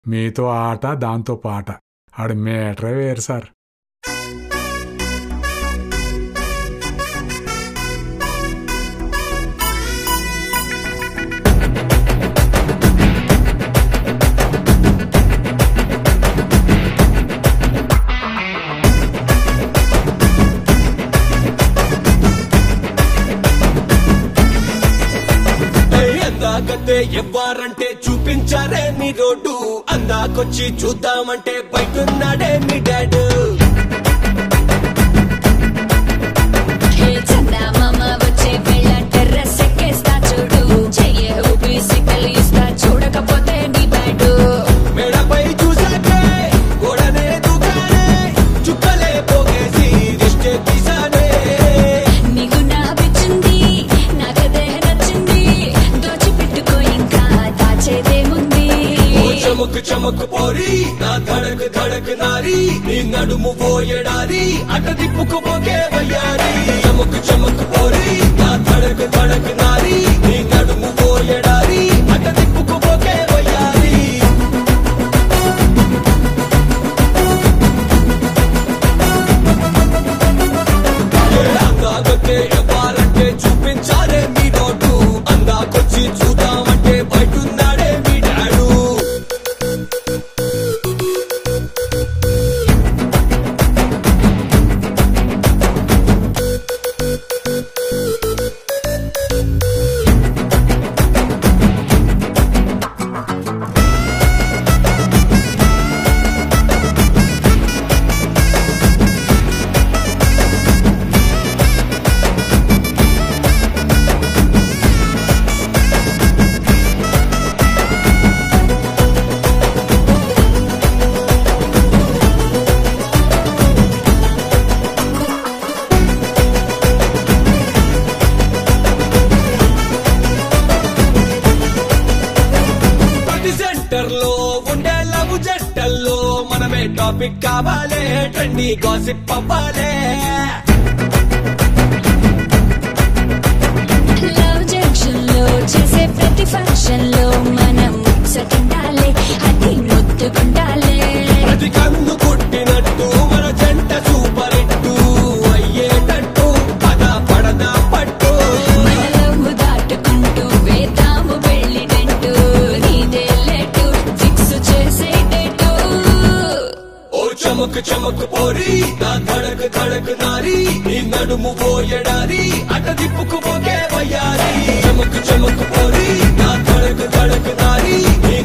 మీతో ఆట దాంతో పాట ఆడు మేటరే వేరు సార్ అందాకతే ఎవ్వారంటే చూపించారే మీ రోడ్డు అందాకొచ్చి చూద్దామంటే బయటున్నాడే మీ డాడు హే చందమామ వచ్చే వేళ టెర్రస్ ఎక్కేస్తా చూడు చెయ్యే ఊపి సిగ్నల్ ఇస్తా చూడకపోతే నీ బ్యాడు మెడపై చూసాకే గోడనే దూకానే చుక్కలే పోగేసి దిష్టే తీసానే నీకు నా పిచ్చింది నాకదే నచ్చింది దోచిపెట్టుకో ఇంకా దాచేదేముంది ఓ చమక్ చమక్ పోరి నా ధడక్ ధడక్ నారి నీ నడుము పోయడారి అట తిప్పుకుపోకే వయ్యారి చమక్ చమక్ పోరి నా ధడక్ ధడక్ నారి నీ నడుము పోయడారి అట తిప్పుకుపోకే వయ్యారి అందాకొచ్చే ఎవ్వారంటే చూపించారే మీ నోటు అందాకొచ్చి చూద్దామంటే బయటున్నాడే మీ డాడు ప్రతి సెంటర్ లో ఉండే లవ్ జంటల్లో మనమే టాపిక్ కావాలే ట్రెండీ గాసిప్ అవ్వాలే లవ్ జంక్షన్ లో చేసే ప్రతి ఫంక్షన్ లో మనం ముచ్చటిండాలి అది ముద్దుకుండాలి ప్రతి కన్ను కుట్టినట్టు మన జంట సూపర్ హిట్టు అయ్యేటట్టు పద పడదా పట్టు మన లవ్ దాటుకుంటూ వేద్దాము వెళ్ళినట్టు నీదే లెట్టు ఫిక్స్ చేసేటట్టు ఓ చమక్ చమక్ పోరి నా ధడక్ ధడక్ నారి నీ నడుము పోయడారి అట తిప్పుకుపోకే వయ్యారి చమక్ చమక్ పోరి నా ధడక్ ధడక్ నారి నీ